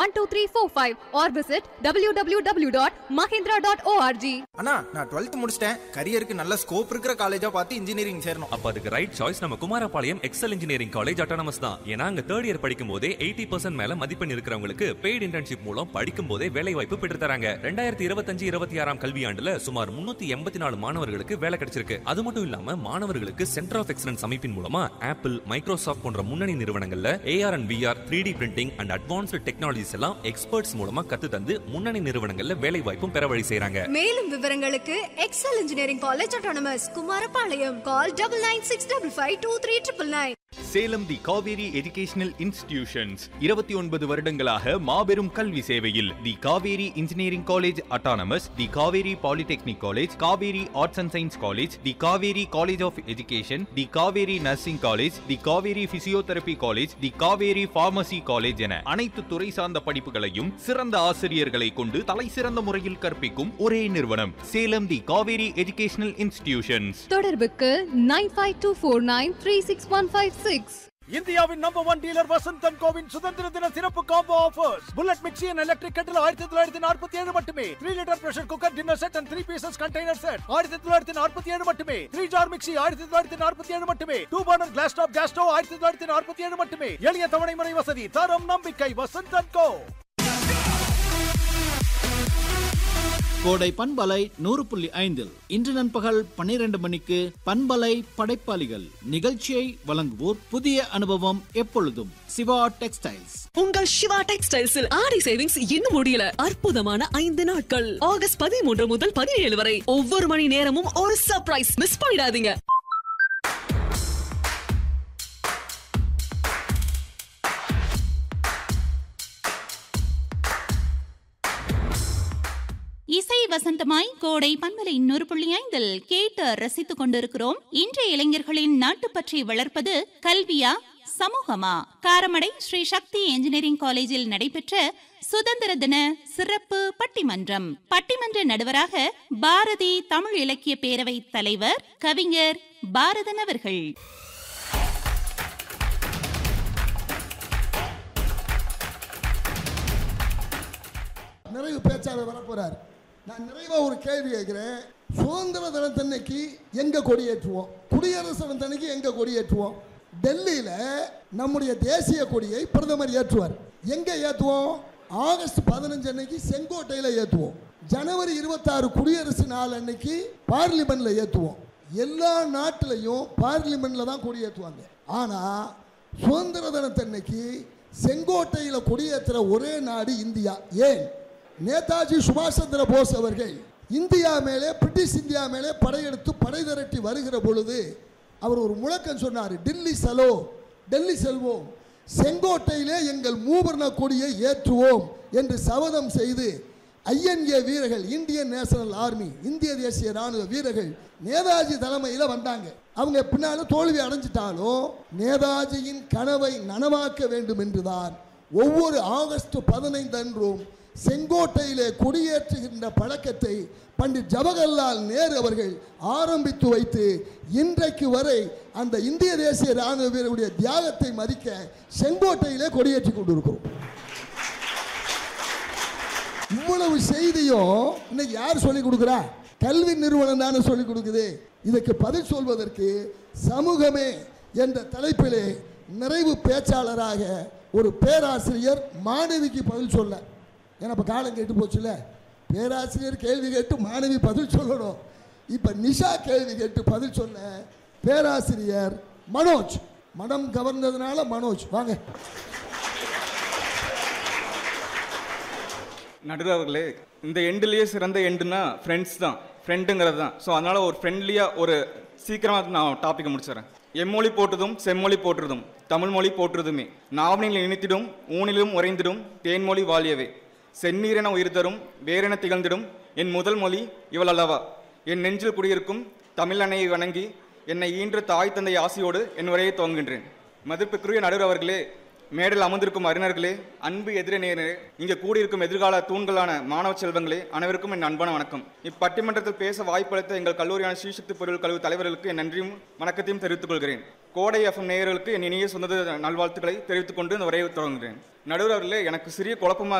12345 or visit www.mahindra.org. அண்ணா நான் twelfth முடிச்சிட்டேன் கரியருக்கு நல்ல ஸ்கோப் இருக்கிற காலேஜா பார்த்து இன்ஜினியரிங் சேரணும் அப்ப அதுக்கு ரைட் சாய்ஸ் நம்ம Kumarapalayam Excel engineering college autonomous தான் ஏன்னா அங்க தேர்ட் இயர் படிக்கும் போதே எயிட்டி பர்சன்ட் மேல மதிப்பெண் இருக்கிறவங்களுக்கு பெய்டு இன்டர்ன்ஷிப் மூலம் படிக்கும் போதே வேலை வாய்ப்பு பெற்று தராங்க ரெண்டாயிரத்தி இருபத்தஞ்சு இருபத்தி ஆறாம் கல்வியாண்டுல சுமார் முன்னூத்தி எண்பத்தி நாலு மாணவர்களுக்கு வேலை கிடைச்சிருக்கு அது மட்டும் இல்லாம மாணவர்களுக்கு சென்டர் ஆஃப் எக்ஸலன்ஸ் அமைப்பின் மூலமா ஆப்பிள் மைக்ரோசாஃப்ட் போன்ற முன்னணி நிறுவனங்கள்ல AR and VR three D printing and advanced technologies எல்லாம் எக்ஸ்பர்ட்ஸ் மூலமா கத்து தந்து முன்னணி நிறுவனங்கள்ல வேலை வாய்ப்பும் பெற வழி செய்றாங்க மேலும் விவரங்களுக்கு Excel engineering college autonomous Kumarapalayam call double nine six double five two three triple nine Salem the Kaveri educational institutions இருபத்தி ஒன்பது வருடங்களாக மாபெரும் கல்வி சேவையில் the Kaveri engineering college autonomous the Kaveri polytechnic college Kaveri arts and science college the Kaveri college of education the Kaveri nursing college the Kaveri physiotherapy college the Kaveri pharmacy college என அனைத்து துறை சார்ந்த படிப்புகளையும் சிறந்த ஆசிரியர்களை கொண்டு தலை சிறந்த முறையில் கற்பிக்கும் ஒரே நிறுவனம் Salem the Kaveri educational institutions தொடர்புக்கு nine five two four nine three six one five six இந்தியாவின் நம்பர் ஒன் டீலர் வசந்தன் கோவின் சுதந்திர தின சிறப்பு combo offers bullet mixie and electric kettle ஆயிரத்தி தொள்ளாயிரத்தி நாற்பத்தி ஏழு மட்டுமே three litre pressure cooker dinner set and three pieces container set ஆயிரத்தி தொள்ளாயிரத்தி நாற்பத்தி ஏழு மட்டுமே த்ரீ ஜார் மிக்சி ஆயிரத்தி தொள்ளாயிரத்தி நாற்பத்தி ஏழு மட்டுமே two burner glass top gas stove ஆயிரத்தி தொள்ளாயிரத்தி நாற்பத்தி ஏழு மட்டுமே எளிய தவணை முறை வசதி தரம் நம்பிக்கை வசந்தன் கோ கோடை பண்பலை நூறு புள்ளி ஐந்தில் இன்று நண்பகல் பன்னிரண்டு மணிக்கு பண்பலை படைப்பாளிகள் நிகழ்ச்சியை வழங்குவோர் புதிய அனுபவம் எப்பொழுதும் சிவா டெக்ஸ்டைல்ஸ் உங்கள் சிவா டெக்ஸ்டைல்ஸில் ஆடி சேவிங்ஸ் இன்னும் முடியல அற்புதமான ஐந்து நாட்கள் ஆகஸ்ட் பதிமூன்று முதல் பதினேழு வரை ஒவ்வொரு மணி நேரமும் ஒரு சர்ப்ரைஸ் மிஸ் பண்ணிடாதீங்க இசை வசந்தமாய் கோடை பண்பலை நூறு புள்ளி ஐந்தில் கேட்டு ரசித்துக் கொண்டிருக்கிறோம் இன்றைய இளைஞர்களின் நாட்டுப்பற்றி வளர்ப்பது கல்வியா சமூகமா காரமடை ஸ்ரீ சக்தி என்ஜினியரிங் காலேஜில் நடைபெற்ற சுதந்திர தின சிறப்பு பட்டிமன்றம் பட்டிமன்ற நடுவராக பாரதி தமிழ் இலக்கிய பேரவை தலைவர் கவிஞர் பாரதன் அவர்கள் நிறைவு பேச்சாளர் வர போறார் நான் நிறைவா ஒரு கேள்வி கேட்கிறேன் சுதந்திர தினத்தன்னைக்கு எங்க கொடியேற்றுவோம் குடியரசு தினத்தன்னைக்கு எங்க கொடியேற்றுவோம் டெல்லியில நம்முடைய தேசிய கொடியை பிரதமர் ஏற்றுவார் எங்க ஏற்றுவோம் ஆகஸ்ட் பதினஞ்சு அன்னைக்கு செங்கோட்டையில ஏற்றுவோம் ஜனவரி இருபத்தாறு குடியரசு நாள் அன்னைக்கு பார்லிமெண்ட்ல ஏற்றுவோம் எல்லா நாட்டிலையும் பார்லிமெண்ட்ல தான் கொடியேற்றுவாங்க ஆனா சுதந்திர தினத்தன்னைக்கு செங்கோட்டையில் கொடியேற்றுற ஒரே நாடு இந்தியா ஏன் நேதாஜி சுபாஷ் சந்திர போஸ் அவர்கள் இந்தியா மேலே பிரிட்டிஷ் இந்தியா மேலே படையெடுத்து படை திரட்டி வருகிற பொழுது அவர் ஒரு முழக்கம் சொன்னார் டெல்லி செலோ டெல்லி செல்வோம் செங்கோட்டையிலே எங்கள் மூவர்ண கொடியை ஏற்றுவோம் என்று சபதம் செய்து ஐஎன்ஏ வீரர்கள் இந்தியன் நேஷனல் ஆர்மி இந்திய தேசிய ராணுவ வீரர்கள் நேதாஜி தலைமையில் வந்தாங்க அவங்க பின்னால தோல்வி அடைஞ்சிட்டாலும் நேதாஜியின் கனவை நனவாக்க வேண்டும் என்றுதான் ஒவ்வொரு ஆகஸ்ட் பதினைந்து அன்றும் செங்கோட்டையிலே கொடியேற்றுகின்ற பழக்கத்தை பண்டிட் ஜவஹர்லால் நேரு அவர்கள் ஆரம்பித்து வைத்து இன்றைக்கு வரை அந்த இந்திய தேசிய ராணுவ வீரருடைய தியாகத்தை மதிக்க செங்கோட்டையிலே கொடியேற்றி கொண்டிருக்கிறோம் இவ்வளவு செய்தியும் இன்னைக்கு யார் சொல்லிக் கொடுக்குறா கல்வி நிறுவனம் தானே சொல்லிக் கொடுக்குது இதுக்கு பதில் சொல்வதற்கு சமூகமே என்ற தலைப்பிலே நிறைவு பேச்சாளராக ஒரு பேராசிரியர் மாணவிக்கு பதில் சொல்ல ஏன்னா இப்போ காலம் கேட்டு போச்சுல பேராசிரியர் கேள்வி கேட்டு மாணவி பதில் சொல்லணும் இப்போ நிஷா கேள்வி கேட்டு பதில் சொல்ல பேராசிரியர் மனோஜ் மனம் கவர்ந்ததுனால மனோஜ் வாங்க நடுவர் அவர்களே இந்த எண்டுலேயே சிறந்த எண்டுனா ஃப்ரெண்ட்ஸ் தான் ஃப்ரெண்டுங்கிறது தான் ஸோ அதனால் ஒரு ஃப்ரெண்ட்லியாக ஒரு சீக்கிரமாக நான் டாப்பிக்கை முடிச்சிடறேன் எம்மொழி போற்றுதும் செம்மொழி போற்றுதும் தமிழ் மொழி போற்றுதுமே நாவனில் இணைத்திடும் ஊனிலும் உறைந்திடும் தேன்மொழி வாழியவே செந்நீரென உயிர் தரும் வேறென திகழ்ந்திடும் என் முதல் மொழி இவள் அல்லவா என் நெஞ்சில் குடியிருக்கும் தமிழ் அன்னையை வணங்கி என்னை ஈன்ற தாய் தந்தை ஆசையோடு என் உரையை துவங்குகின்றேன் மதிப்புக்குரிய நடுவர் அவர்களே மேடையில் அமர்ந்திருக்கும் அறிஞர்களே அன்பு எதிர நேரே இங்கே கூடியிருக்கும் எதிர்கால தூண்களான மாணவ செல்வங்களே அனைவருக்கும் என் அன்பான வணக்கம் இப்பட்டிமன்றத்தில் பேச வாய்ப்பளித்த எங்கள் கல்லூரியான ஸ்ரீசக்தி பொருள் கல்வி தலைவர்களுக்கு என் நன்றியும் வணக்கத்தையும் தெரிவித்துக் கொள்கிறேன் கோடை எஃப்எம் நேயர்களுக்கு என் இனிய சொந்த நல்வாழ்த்துக்களை தெரிவித்துக் கொண்டு இந்த உரையை தொடங்குகிறேன் நடுவர் அவர்களே எனக்கு சிறிய குழப்பமாக